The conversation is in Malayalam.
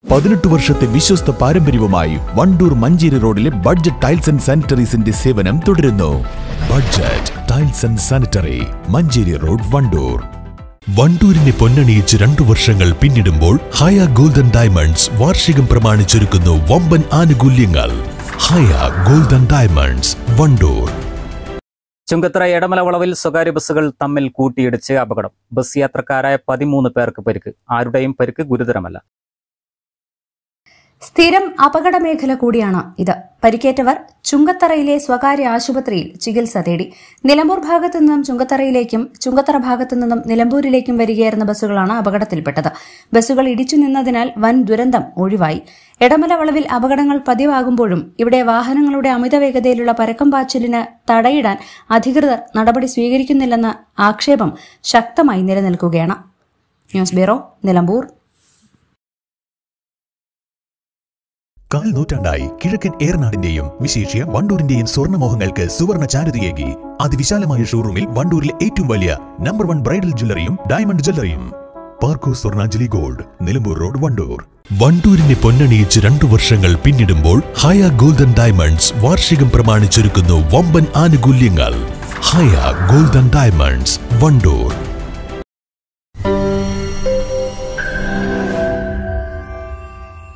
പതിനെട്ട് വർഷത്തെ വിശ്വസ്ത പാരമ്പര്യവുമായി വണ്ടൂർ മഞ്ചേരി റോഡിലെ ബഡ്ജറ്റ് ടൈൽസ് ആൻഡ് സാനിറ്ററീസിന്റെ സേവനം തുടരുന്നു budget tiles and sanitary Manjeri road Wandoor വണ്ടൂരിനെ പൊന്നണിയിച്ച് രണ്ടു വർഷങ്ങൾ പിന്നിടുമ്പോൾ ഹയ ഗോൾഡൻ ഡയമണ്ട്സ് വാർഷികം പ്രമാണിച്ചൊരുക്കുന്നു വമ്പൻ ആനുകൂല്യങ്ങൾ ഹയ ഗോൾഡൻ ഡയമണ്ട്സ് വണ്ടൂർ ചുങ്കത്തറ എടമല വളവിൽ സ്വകാര്യ ബസ്സുകൾ തമ്മിൽ കൂട്ടിയിടിച്ച് അപകടം ബസ് യാത്രക്കാരായ പതിമൂന്ന് പേർക്ക് പരിക്ക് ആരുടെയും പരിക്ക് ഗുരുതരമല്ല സ്ഥിരം അപകട മേഖല കൂടിയാണ് ഇത് പരിക്കേറ്റവർ ചുങ്കത്തറയിലെ സ്വകാര്യ ആശുപത്രിയിൽ ചികിത്സ തേടി നിലമ്പൂർ ഭാഗത്തു നിന്നും ചുങ്കത്തറയിലേക്കും ചുങ്കത്തറ ഭാഗത്തു നിന്നും നിലമ്പൂരിലേക്കും വരികയായിരുന്ന ബസ്സുകളാണ് അപകടത്തിൽപ്പെട്ടത് ബസ്സുകൾ ഇടിച്ചു നിന്നതിനാൽ വൻ ദുരന്തം ഒഴിവായി എടമല വളവിൽ അപകടങ്ങൾ പതിവാകുമ്പോഴും ഇവിടെ വാഹനങ്ങളുടെ അമിത വേഗതയിലുള്ള പരക്കം പാച്ചിലിന് തടയിടാൻ അധികൃതർ നടപടി സ്വീകരിക്കുന്നില്ലെന്ന ആക്ഷേപം ശക്തമായി നിലനിൽക്കുകയാണ് ന്യൂസ് ബ്യൂറോ നിലമ്പൂർ കാൽ നൂറ്റാണ്ടായി കിഴക്കൻ ഏറനാടിന്റെയും വിശേഷ്യ വണ്ടൂരിന്റെയും സ്വർണ്ണമോഹങ്ങൾക്ക് സുവർണ ചാരുതയേകി അതിവിശാലമായ ഷോറൂമിൽ വണ്ടൂരിലെ ഏറ്റവും വലിയ നമ്പർ വൺ ബ്രൈഡൽ ജ്വല്ലറിയും ഡയമണ്ട് ജ്വല്ലറിയും Parco Swarnanjali gold Nilambur road Wandoor വണ്ടൂരിനെ പൊന്നണിയിച്ച് രണ്ടു വർഷങ്ങൾ പിന്നിടുമ്പോൾ ഹയ ഗോൾഡൻ ഡയമണ്ട്സ് വാർഷികം പ്രമാണിച്ചൊരുക്കുന്നു വമ്പൻ ആനുകൂല്യങ്ങൾ ഹയ ഗോൾഡൻ ഡയമണ്ട്സ് വണ്ടൂർ